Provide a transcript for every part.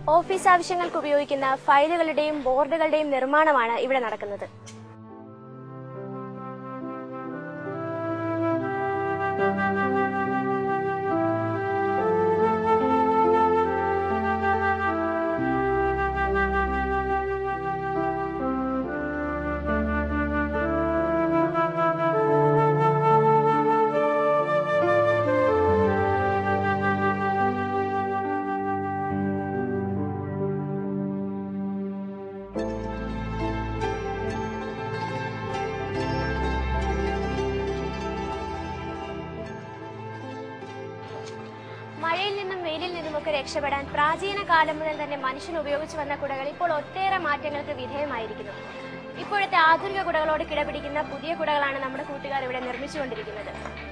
office ആവശ്യങ്ങൾക്ക് ഉപയോഗിക്കുന്ന ഫയലുകളുടെയും ബോർഡുകളുടെയും നിർമ്മാണമാണ് ഇവിടെ നടക്കുന്നത് മഴയിൽ നിന്നും വെയിലിൽ നിന്നുമൊക്കെ രക്ഷപ്പെടാൻ പ്രാചീന കാലം മുതൽ തന്നെ മനുഷ്യൻ ഉപയോഗിച്ചു വന്ന കുടകൾ ഇപ്പോൾ ഒട്ടേറെ മാറ്റങ്ങൾക്ക് വിധേയമായിരിക്കുന്നു ഇപ്പോഴത്തെ ആധുനിക കുടകളോട് കിടപിടിക്കുന്ന പുതിയ കുടകളാണ് നമ്മുടെ കൂട്ടുകാർ ഇവിടെ നിർമ്മിച്ചുകൊണ്ടിരിക്കുന്നത്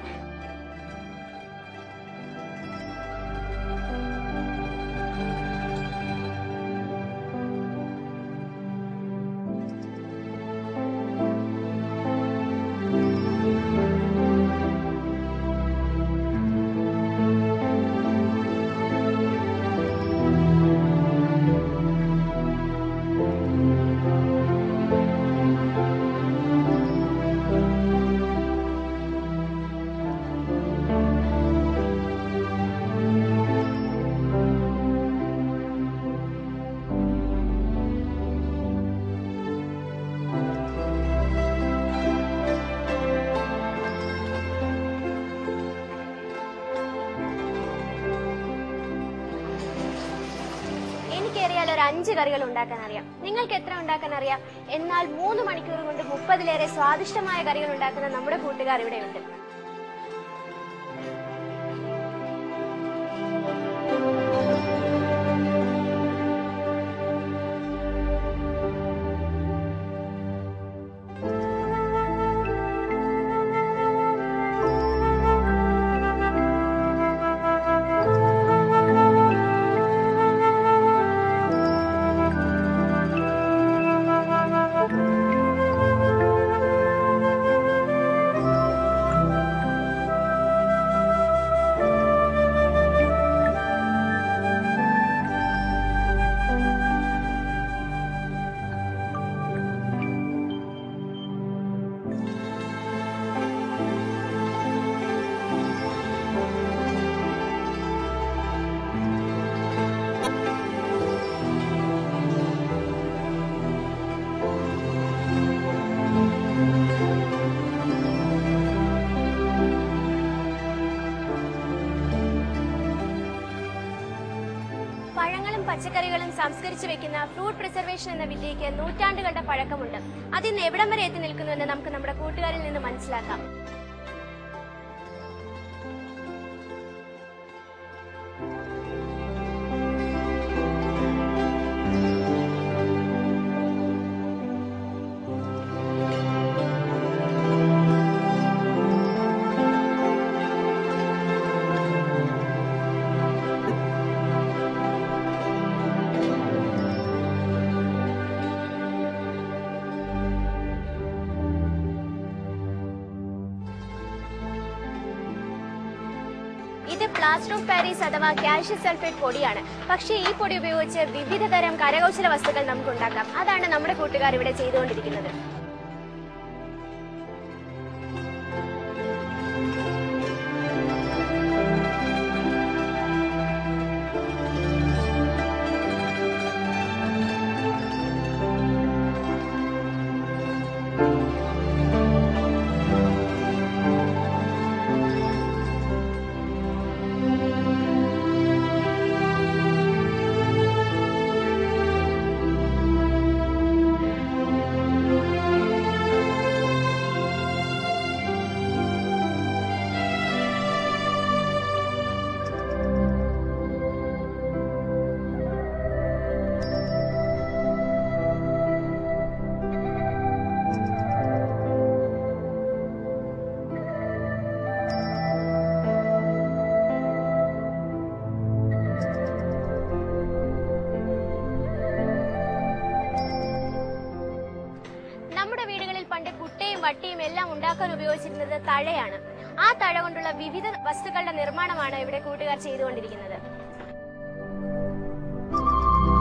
എനിക്കറിയാൽ ഒരു അഞ്ച് കറികൾ ഉണ്ടാക്കാൻ അറിയാം നിങ്ങൾക്ക് എത്ര ഉണ്ടാക്കാൻ അറിയാം എന്നാൽ മൂന്ന് മണിക്കൂർ കൊണ്ട് മുപ്പതിലേറെ സ്വാദിഷ്ടമായ കറികൾ ഉണ്ടാക്കുന്ന നമ്മുടെ കൂട്ടുകാർ ഇവിടെയുണ്ട് പഴങ്ങളും പച്ചക്കറികളും സംസ്കരിച്ചു വെക്കുന്ന ഫ്രൂട്ട് പ്രിസർവേഷൻ എന്ന വിദ്യയ്ക്ക് നൂറ്റാണ്ടുകളുടെ പഴക്കമുണ്ട് അതിന്ന് എവിടം വരെ എത്തി നിൽക്കുന്നുവെന്ന് നമുക്ക് നമ്മുടെ കൂട്ടുകാരിൽ നിന്ന് മനസ്സിലാക്കാം ഇത് പ്ലാസ്റ്റർ ഓഫ് പാരീസ് അഥവാ കാൽഷ്യം സൾഫേറ്റ് പൊടിയാണ് പക്ഷേ ഈ പൊടി ഉപയോഗിച്ച് വിവിധ തരം കരകൗശല വസ്തുക്കൾ നമുക്ക് ഉണ്ടാക്കാം അതാണ് നമ്മുടെ കൂട്ടുകാർ ഇവിടെ ചെയ്തുകൊണ്ടിരിക്കുന്നത് നമ്മുടെ വീടുകളിൽ പണ്ട് കുട്ടയും വട്ടിയും എല്ലാം ഉണ്ടാക്കാൻ ഉപയോഗിച്ചിരുന്നത് തഴയാണ് ആ തഴ കൊണ്ടുള്ള വിവിധ വസ്തുക്കളുടെ നിർമ്മാണമാണ് ഇവിടെ കൂട്ടുകാർ ചെയ്തുകൊണ്ടിരിക്കുന്നത്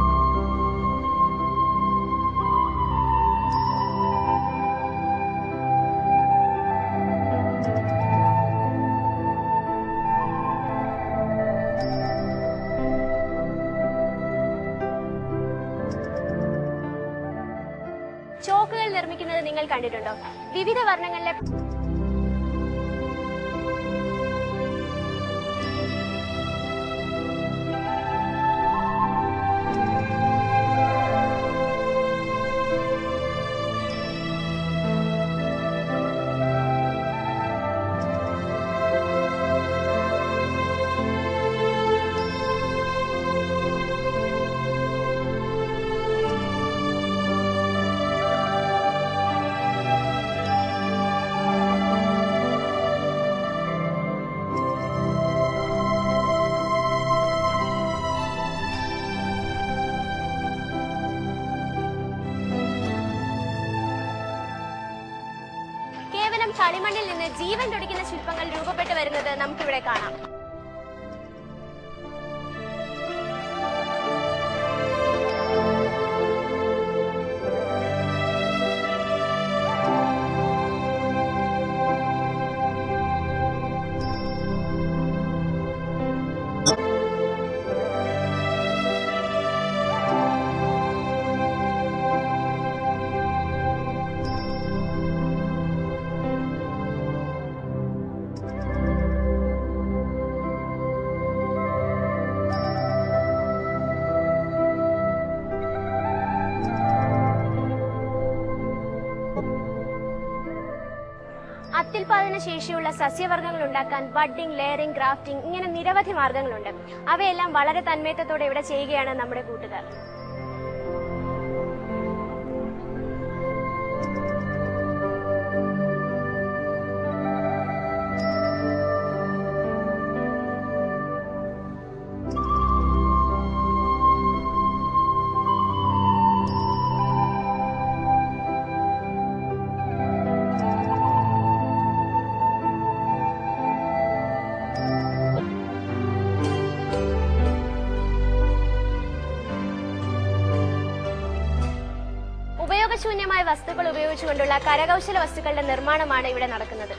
നിർമ്മിക്കുന്നത് നിങ്ങൾ കണ്ടിട്ടുണ്ടോ വിവിധ വർണ്ണങ്ങളിലെ കേവലം കളിമണ്ണിൽ നിന്ന് ജീവൻ തുടിക്കുന്ന ശില്പങ്ങൾ രൂപപ്പെട്ടു വരുന്നത് നമുക്കിവിടെ കാണാം അത്യുൽപാദന ശേഷിയുള്ള സസ്യവർഗ്ഗങ്ങൾ ഉണ്ടാക്കാൻ ബഡ്ഡിംഗ് ലെയറിംഗ് ഗ്രാഫ്റ്റിംഗ് ഇങ്ങനെ നിരവധി മാർഗങ്ങളുണ്ട് അവയെല്ലാം വളരെ തന്മയത്വത്തോടെ ഇവിടെ ചെയ്യുകയാണ് നമ്മുടെ കൂട്ടുകാർ ഉപയോഗശൂന്യമായ വസ്തുക്കൾ ഉപയോഗിച്ചുകൊണ്ടുള്ള കരകൗശല വസ്തുക്കളുടെ നിർമ്മാണമാണ് ഇവിടെ നടക്കുന്നത്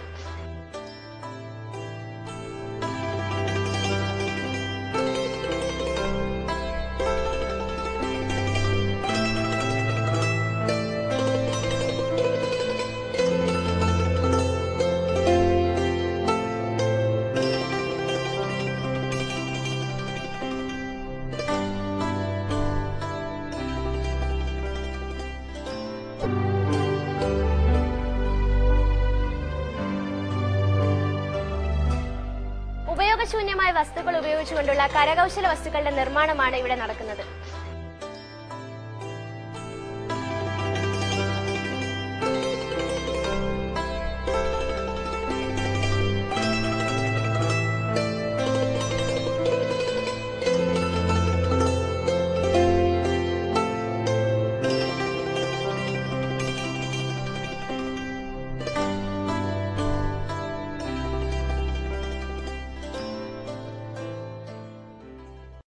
ഉപയോഗശൂന്യമായ വസ്തുക്കൾ ഉപയോഗിച്ചുകൊണ്ടുള്ള കരകൗശല വസ്തുക്കളുടെ നിർമ്മാണമാണ് ഇവിടെ നടക്കുന്നത്